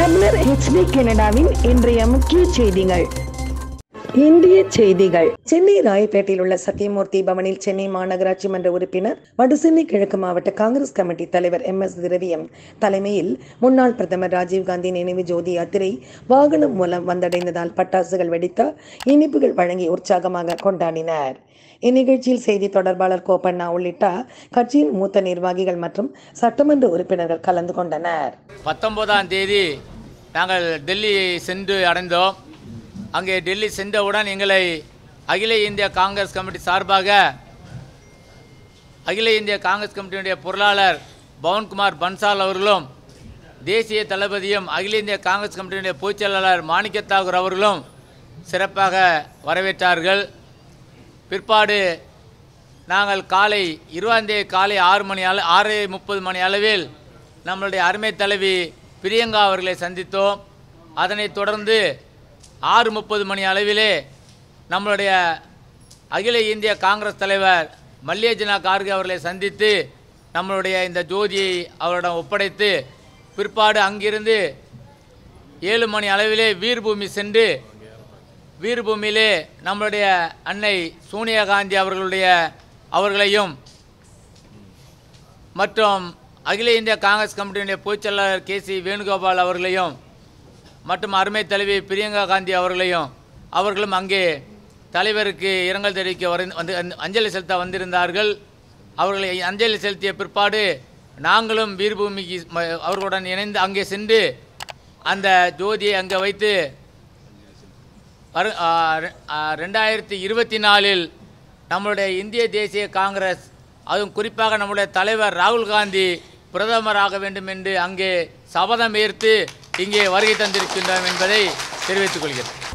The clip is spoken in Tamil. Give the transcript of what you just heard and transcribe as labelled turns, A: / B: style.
A: தமிழர் ஹெச்டி கனடாவின் இன்றைய முக்கிய செய்திகள் இந்திய செய்திகள் சென்னை ராயப்பேட்டையில் உள்ள சத்தியமூர்த்தி பவனில் சென்னை மாநகராட்சி மன்ற உறுப்பினர் வடசென்னை கிழக்கு மாவட்ட காங்கிரஸ் கமிட்டி தலைவர் எம் எஸ் திரவியம் தலைமையில் முன்னாள் பிரதமர் ராஜீவ்காந்தி நினைவு ஜோதி யாத்திரை வாகனம் மூலம் வந்தடைந்ததால் பட்டாசுகள் வெடித்த இனிப்புகள் வழங்கி உற்சாகமாக கொண்டாடினர் இந்நிகழ்ச்சியில் செய்தி தொடர்பாளர் கோப்பண்ணா உள்ளிட்ட கட்சியின் மூத்த நிர்வாகிகள் மற்றும் சட்டமன்ற உறுப்பினர்கள் கலந்து கொண்டனர்
B: பத்தொன்பதாம் தேதி நாங்கள் டெல்லி சென்று அடைந்தோம் அங்கே டெல்லி சென்றவுடன் எங்களை அகில இந்திய காங்கிரஸ் கமிட்டி சார்பாக அகில இந்திய காங்கிரஸ் கமிட்டியினுடைய பொருளாளர் பவன்குமார் பன்சால் அவர்களும் தேசிய தளபதியும் அகில இந்திய காங்கிரஸ் கமிட்டியினுடைய பொதுச் செயலாளர் மாணிக்க தாகூர் அவர்களும் சிறப்பாக வரவேற்றார்கள் பிற்பாடு நாங்கள் காலை இருபதாம் தேதி காலை ஆறு மணி அள ஆறு முப்பது மணி அளவில் நம்மளுடைய அருமை தலைவி பிரியங்கா அவர்களை சந்தித்தோம் அதனைத் தொடர்ந்து ஆறு முப்பது மணி அளவிலே நம்மளுடைய அகில இந்திய காங்கிரஸ் தலைவர் மல்லிகார்ஜுனா கார்கே அவர்களை சந்தித்து நம்மளுடைய இந்த ஜோதியை அவரிடம் ஒப்படைத்து பிற்பாடு அங்கிருந்து ஏழு மணி அளவிலே வீர்பூமி சென்று வீரபூமியிலே நம்மளுடைய அன்னை சோனியா காந்தி அவர்களுடைய அவர்களையும் மற்றும் அகில இந்திய காங்கிரஸ் கமிட்டியினுடைய பொதுச் செயலாளர் கே சி வேணுகோபால் அவர்களையும் மற்றும் அருமை தலைவி பிரியங்கா காந்தி அவர்களையும் அவர்களும் அங்கே தலைவருக்கு இரங்கல் தெரிவிக்க வர வந்து அந்த- அஞ்சலி செலுத்த வந்திருந்தார்கள் அவர்களை அஞ்சலி செலுத்திய பிற்பாடு நாங்களும் வீரபூமிக்கு ம- அவர்களுடன் இணைந்து அங்கே சென்று அந்த ஜோதியை அங்கே வைத்து வரு ஆ, ரெ- ஆ, ரெண்டாயிரத்தி இருபத்தி நாலில் நம்மளுடைய இந்திய தேசிய காங்கிரஸ் அதுவும் குறிப்பாக நம்முடைய தலைவர் ராகுல் காந்தி பிரதமராக வேண்டும் என்று அங்கே சபதம் ஏற்று இங்கே வருகை தந்திருக்கின்றோம் என்பதை தெரிவித்துக் கொள்கிறேன்